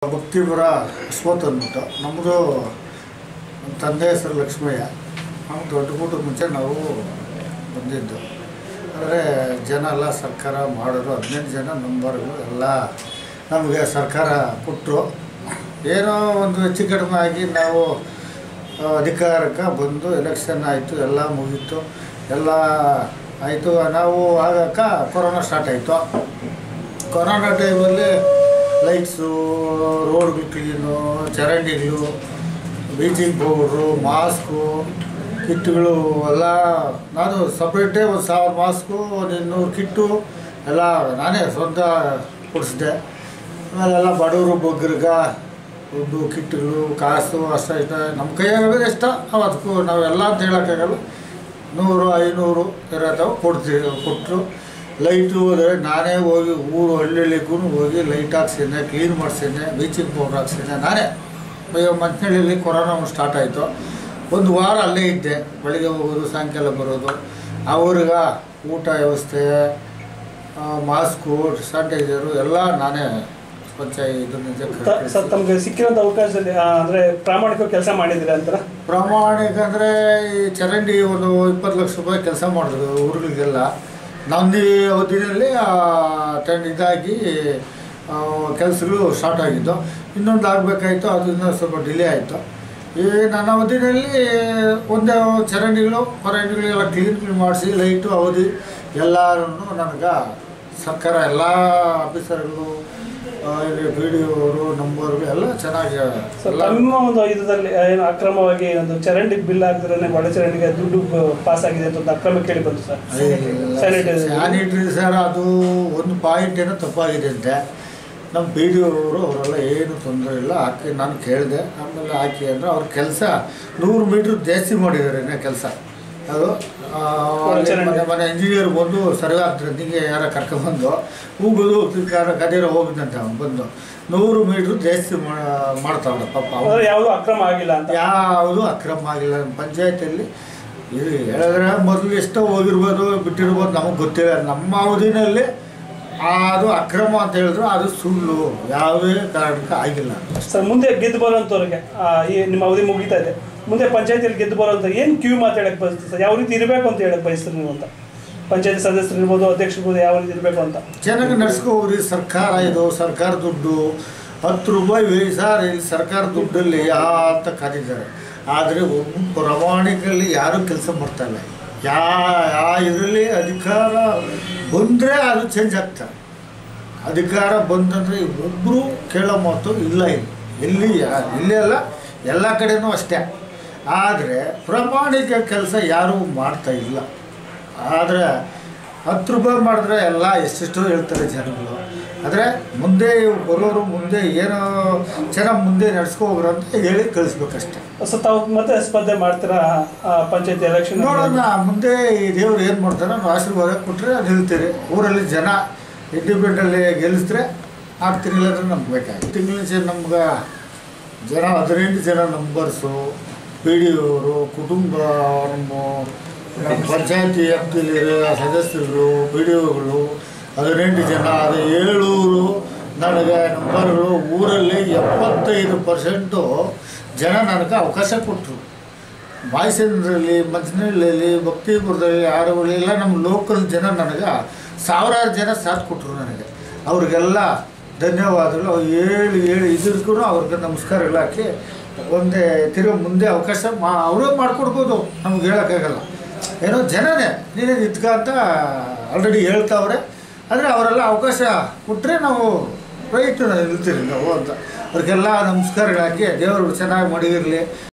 ಭಕ್ತಿಪುರ ಅಶ್ವಥ್ ಅಂದ್ಬಿಟ್ಟು ನಮ್ಮದು ನಮ್ಮ ತಂದೆ ಹೆಸರು ಲಕ್ಷ್ಮಯ್ಯ ನಾವು ದೊಡ್ಡ ಊಟದ ಮುಂಚೆ ನಾವು ಬಂದಿದ್ದು ಆದರೆ ಜನ ಎಲ್ಲ ಸರ್ಕಾರ ಮಾಡೋರು ಹದಿನೆಂಟು ಜನ ನಂಬರ್ಗಳು ಎಲ್ಲ ನಮಗೆ ಸರ್ಕಾರ ಕೊಟ್ಟರು ಏನೋ ಒಂದು ಹೆಚ್ಚು ಕಡಿಮೆ ಆಗಿ ನಾವು ಆ, ಅಧಿಕಾರಕ್ಕೆ ಬಂದು ಎಲೆಕ್ಷನ್ ಆಯಿತು ಎಲ್ಲ ಮುಗೀತು ಎಲ್ಲ ಆಯಿತು ನಾವು ಆಗಕ್ಕ ಕೊರೋನಾ ಸ್ಟಾರ್ಟ್ ಆಯಿತು ಕೊರೋನಾ ಟೈಮಲ್ಲಿ ಲೈಟ್ಸು ರೋಡ್ಗಳು ಕ್ಲೀನು ಚರಂಡಿಗಳು ಬ್ಲೀಚಿಂಗ್ ಪೌಡ್ರು ಮಾಸ್ಕು ಕಿಟ್ಗಳು ಎಲ್ಲ ನಾನು ಸಪ್ರೇಟೇ ಒಂದು ಸಾವಿರ ಮಾಸ್ಕು ಒಂದು ಇನ್ನೂರು ಕಿಟ್ಟು ಎಲ್ಲ ನಾನೇ ಸ್ವಂತ ಕೊಡಿಸಿದೆ ಆಮೇಲೆ ಎಲ್ಲ ಬಡವರು ಬಗ್ಗರ್ಗ ದುಡ್ಡು ಕಿಟ್ಗಳು ಕಾಸು ಅಷ್ಟ ಇಷ್ಟ ನಮ್ಮ ಕೈಯಾಗದೆ ಇಷ್ಟ ನಾವು ಅದಕ್ಕೂ ನಾವೆಲ್ಲ ಅಂತ ಹೇಳೋಕ್ಕಾಗಲ್ಲ ನೂರು ಐನೂರು ಇರೋದವು ಕೊಡ್ತೀವಿ ಕೊಟ್ಟರು ಲೈಟು ಹೋದರೆ ನಾನೇ ಹೋಗಿ ಊರು ಹಳ್ಳಿಗೂ ಹೋಗಿ ಲೈಟ್ ಹಾಕ್ಸಿದ್ದೆ ಕ್ಲೀನ್ ಮಾಡಿಸಿದ್ದೆ ಬ್ಲೀಚಿಂಗ್ ಪೌಡ್ರ್ ಹಾಕ್ಸಿದ್ದೆ ನಾನೇ ಮಂತ್ನಳ್ಳಿಯಲ್ಲಿ ಕೊರೋನಾ ಸ್ಟಾರ್ಟ್ ಆಯಿತು ಒಂದು ವಾರ ಅಲ್ಲೇ ಇದ್ದೆ ಬೆಳಿಗ್ಗೆ ಹೋಗೋದು ಸಾಯಂಕಾಲ ಬರೋದು ಅವ್ರಿಗೆ ಊಟ ವ್ಯವಸ್ಥೆ ಆ, ಮಾಸ್ಕು ಸ್ಯಾನಿಟೈಸರು ಎಲ್ಲ ನಾನೇ ಸ್ವಚ್ಛ ಇದನ್ನ ತ- ಸರ್ ತಮಗೆ ಸಿಕ್ಕಿರೋಂಥ ಅವಕಾಶದಲ್ಲಿ ಆ, ಅಂದ್ರೆ ಪ್ರಾಮಾಣಿಕ ಕೆಲಸ ಮಾಡಿದ್ದೀರಾ ಅಂತಾರ ಪ್ರಾಮಾಣಿಕ ಅಂದರೆ ಈ ಚರಂಡಿ ಒಂದು ಇಪ್ಪತ್ತು ಲಕ್ಷ ರೂಪಾಯಿ ಕೆಲಸ ಮಾಡಿದ್ರು ಊರುಗಳಿಗೆಲ್ಲ ನಂದು ಅವಧಿಯಲ್ಲಿ ಟೆನ್ ಇದಾಗಿ ಕೆಲಸಗಳು ಸ್ಟಾರ್ಟ್ ಆಗಿದ್ದು ಇನ್ನೊಂದು ಆಗಬೇಕಾಯ್ತು ಅದು ಇನ್ನೂ ಸ್ವಲ್ಪ ಡಿಲೇ ಆಯಿತು ಈ ನನ್ನ ಅವಧಿಯಲ್ಲಿ ಒಂದೇ ಚರಂಡಿಗಳು ಹೊರಡಿಗಳೆಲ್ಲ ಕ್ಲೀನ್ ಮಾಡಿಸಿ ಲೈಟು ಅವಧಿ ಎಲ್ಲರೂ ನನಗೆ ಸರ್ಕಾರ ಎಲ್ಲ ಆಫೀಸರ್ಗಳು ಪಿ ಡಿ ಅವರು ನಂಬರ್ಗಳು ಎಲ್ಲ ಚೆನ್ನಾಗಿ ಸರ್ ಎಲ್ಲ ತಮ್ಮ ಒಂದು ಇದರಲ್ಲಿ ಏನು ಅಕ್ರಮವಾಗಿ ಒಂದು ಚರಂಡಿ ಬಿಲ್ ಹಾಕಿದ್ರೆ ಒಳ ಚರಂಡಿಗೆ ದುಡ್ಡು ಪಾಸ್ ಆಗಿದೆ ಅಂತ ಒಂದು ಅಕ್ರಮ ಕೇಳಿ ಬಂತು ಸರ್ ಸ್ಯಾನಿಟೈಸರ್ ಸ್ಯಾನಿಟ್ರಿ ಸರ್ ಅದು ಒಂದು ಪಾಯಿಂಟ್ ಏನೋ ತಪ್ಪಾಗಿದೆ ಅಂತೆ ನಮ್ಮ ಪಿ ಡಿ ಅವರು ಅವರೆಲ್ಲ ಏನು ತೊಂದರೆ ಇಲ್ಲ ಹಾಕಿ ನಾನು ಕೇಳಿದೆ ಆಮೇಲೆ ಹಾಕಿ ಅಂದರೆ ಅವ್ರ ಕೆಲಸ ನೂರು ಮೀಟ್ರ್ ಜಾಸ್ತಿ ಮಾಡಿದ್ದಾರೆ ಕೆಲಸ ಅದು ಆ, ಅಲ್ಲಿ ಮನೆ ಮನೆ ಇಂಜಿನಿಯರ್ ಬಂದು ಸರ್ವೆ ಆಗ್ತಾರೆ ನಿಂಗೆ ಯಾರ ಕರ್ಕೊಂಬಂದು ಹೋಗೋದು ಕದಿರ ಹೋಗಿದ್ದಂತೆ ಅವ್ನು ಬಂದು ನೂರು ಮೀಟ್ರ್ ಜಾಸ್ತಿ ಮಾ- ಮಾಡ್ತಾವ್ರೆ ಪಾಪ ಅವ್ನು ಅಂದ್ರೆ ಯಾವುದು ಅಕ್ರಮ ಆಗಿಲ್ಲ ಅಂತ ಯಾವುದು ಅಕ್ರಮ ಆಗಿಲ್ಲ ನಮ್ಮ ಪಂಚಾಯತಿಯಲ್ಲಿ ಇದು ಹೇಳಿದ್ರೆ ಮೊದಲು ಎಷ್ಟೋ ಹೋಗಿರ್ಬೋದು ಬಿಟ್ಟಿರ್ಬೋದು ನಮಗೆ ಗೊತ್ತಿಲ್ಲ ನಮ್ಮ ಅವಧಿನಲ್ಲಿ ಅದು ಅಕ್ರಮ ಅಂತ ಹೇಳಿದ್ರು ಅದು ಸುಳ್ಳು ಯಾವುದೇ ಕಾರಣಕ್ಕೆ ಆಗಿಲ್ಲ ಸರ್ ಮುಂದೆ ಗೆದ್ದು ಬರೋಂಥವ್ರಿಗೆ ಆ, ಈ ನಿಮ್ಮ ಅವಧಿ ಮುಗಿತಾ ಇದೆ ಮುಂದೆ ಪಂಚಾಯತಿಯಲ್ಲಿ ಗೆದ್ದು ಬರೋಂಥ ಏನು ಕ್ಯೂ ಮಾತಾಡಕ್ಕೆ ಬಯಸ್ತೀವಿ ಸರ್ ಯಾವ ರೀತಿ ಇರಬೇಕು ಅಂತ ಹೇಳಕ್ಕೆ ಬಯಸ್ತೀರಿ ನೀವು ಅಂತ ಪಂಚಾಯತಿ ಸದಸ್ಯರು ಇರ್ಬೋದು ಅಧ್ಯಕ್ಷರಿರ್ಬೋದು ಯಾವ ರೀತಿ ಇರಬೇಕು ಅಂತ ಚೆನ್ನಾಗಿ ನಡ್ಸ್ಕೋಗ್ರಿ ಸರ್ಕಾರ ಇದು ಸರ್ಕಾರ ದುಡ್ಡು ಹತ್ತು ರೂಪಾಯಿ ವೇಯಿ ಸರ್ ಇಲ್ಲಿ ಸರ್ಕಾರ ದುಡ್ಡಲ್ಲಿ ಯಾ ಅಂತ ಕರೀತಾರೆ ಆದರೆ ಒಬ್ಬ ಪ್ರಾಮಾಣಿಕಲ್ಲಿ ಯಾರೂ ಕೆಲಸ ಮಾಡ್ತಾ ಇಲ್ಲ ಯಾ ಯಾ ಇದರಲ್ಲಿ ಅಧಿಕಾರ ಬಂದರೆ ಅದು ಚೇಂಜ್ ಆಗ್ತಾರೆ ಅಧಿಕಾರ ಬಂದಂದರೆ ಒಬ್ಬರು ಕೇಳೋ ಮಾತು ಇಲ್ಲ ಇಲ್ಲಿ ಎಲ್ಲಿ ಯಾ- ಇಲ್ಲೇ ಅಲ್ಲ ಎಲ್ಲ ಕಡೆನೂ ಅಷ್ಟೇ ಆದರೆ ಪ್ರಾಮಾಣಿಕ ಕೆಲಸ ಯಾರೂ ಮಾಡ್ತಾ ಇಲ್ಲ ಆದರೆ ಹತ್ತು ರೂಪಾಯಿ ಮಾಡಿದ್ರೆ ಎಲ್ಲ ಎಷ್ಟೆಷ್ಟೋ ಹೇಳ್ತಾರೆ ಜನಗಳು ಆದರೆ ಮುಂದೆ ಬರೋರು ಮುಂದೆ ಏನೋ ಚೆನ್ನಾಗಿ ಮುಂದೆ ನಡ್ಸ್ಕೊ ಹೋಗ್ರು ಅಂತ ಹೇಳಿ ಕಳಿಸ್ಬೇಕಷ್ಟೆ ಸೊ ತಾವು ಮತ್ತೆ ಸ್ಪರ್ಧೆ ಮಾಡ್ತೀರಾ ಪಂಚಾಯತಿ ಎಲೆಕ್ಷನ್ ನೋಡೋಣ ಮುಂದೆ ಈ ದೇವ್ರು ಏನು ಮಾಡ್ತಾರೋ ನಾವು ಆಶೀರ್ವಾದ ಕೊಟ್ಟರೆ ಅದು ಹೇಳ್ತೀರಿ ಊರಲ್ಲಿ ಜನ ಇಂಡಿಪೆಂಡಲ್ಲಿ ಗೆಲ್ಲಿಸಿದ್ರೆ ಆಗ್ತೀನಿ ಇಲ್ಲಾಂದ್ರೆ ನಮ್ಗೆ ಬೇಕಾಗಿ ತಿಂಗಳ ನಮ್ಗೆ ಜನ ಹದಿನೆಂಟು ಜನ ನಂಬರ್ಸು ಪಿ ಡಿ ಅವರು ಕುಟುಂಬ ನಮ್ಮ ನಮ್ಮ ಪಂಚಾಯತಿ ವ್ಯಾಪ್ತಿಯಲ್ಲಿರೋ ಸದಸ್ಯರು ಪಿ ಡಿ ಒಗಳು ಹದಿನೆಂಟು ಜನ ಅದು ಏಳೂರು ನನಗೆ ನಂಬರ್ಗಳು ಊರಲ್ಲಿ ಎಪ್ಪತ್ತೈದು ಪರ್ಸೆಂಟು ಜನ ನನಗೆ ಅವಕಾಶ ಕೊಟ್ಟರು ಬಾಯ್ಸಂದ್ರಲ್ಲಿ ಮಂಚನಹಳ್ಳಿಯಲ್ಲಿ ಭಕ್ತಿಪುರದಲ್ಲಿ ಆಡುಗಳು ಎಲ್ಲ ನಮ್ಮ ಲೋಕಲ್ ಜನ ನನಗೆ ಸಾವಿರಾರು ಜನ ಸಾಥ್ ಕೊಟ್ಟರು ನನಗೆ ಅವ್ರಿಗೆಲ್ಲ ಧನ್ಯವಾದಗಳು ಅವ್ರು ಹೇಳಿ ಹೇಳಿ ಇದಕ್ಕೂ ಅವ್ರಿಗೆ ನಮಸ್ಕಾರಗಳು ಹಾಕಿ ಒಂದೇ ತಿರುಗಿ ಮುಂದೆ ಅವಕಾಶ ಮಾ ಅವರೇ ಮಾಡಿಕೊಡ್ಬೋದು ನಮ್ಗೆ ಹೇಳೋಕ್ಕಾಗಲ್ಲ ಏನೋ ಜನನೇ ನೀನೇ ನಿಂತ್ಕ ಅಂತ ಆಲ್ರೆಡಿ ಹೇಳ್ತಾವ್ರೆ ಆದರೆ ಅವರೆಲ್ಲ ಅವಕಾಶ ಕೊಟ್ಟರೆ ನಾವು ರೈತ ನಿಲ್ತೀರಿ ನಾವು ಅಂತ ಅವ್ರಿಗೆಲ್ಲ ನಮಸ್ಕಾರಗಳು ಹಾಕಿ ದೇವರು ಚೆನ್ನಾಗಿ ಮಡಗಿರಲಿ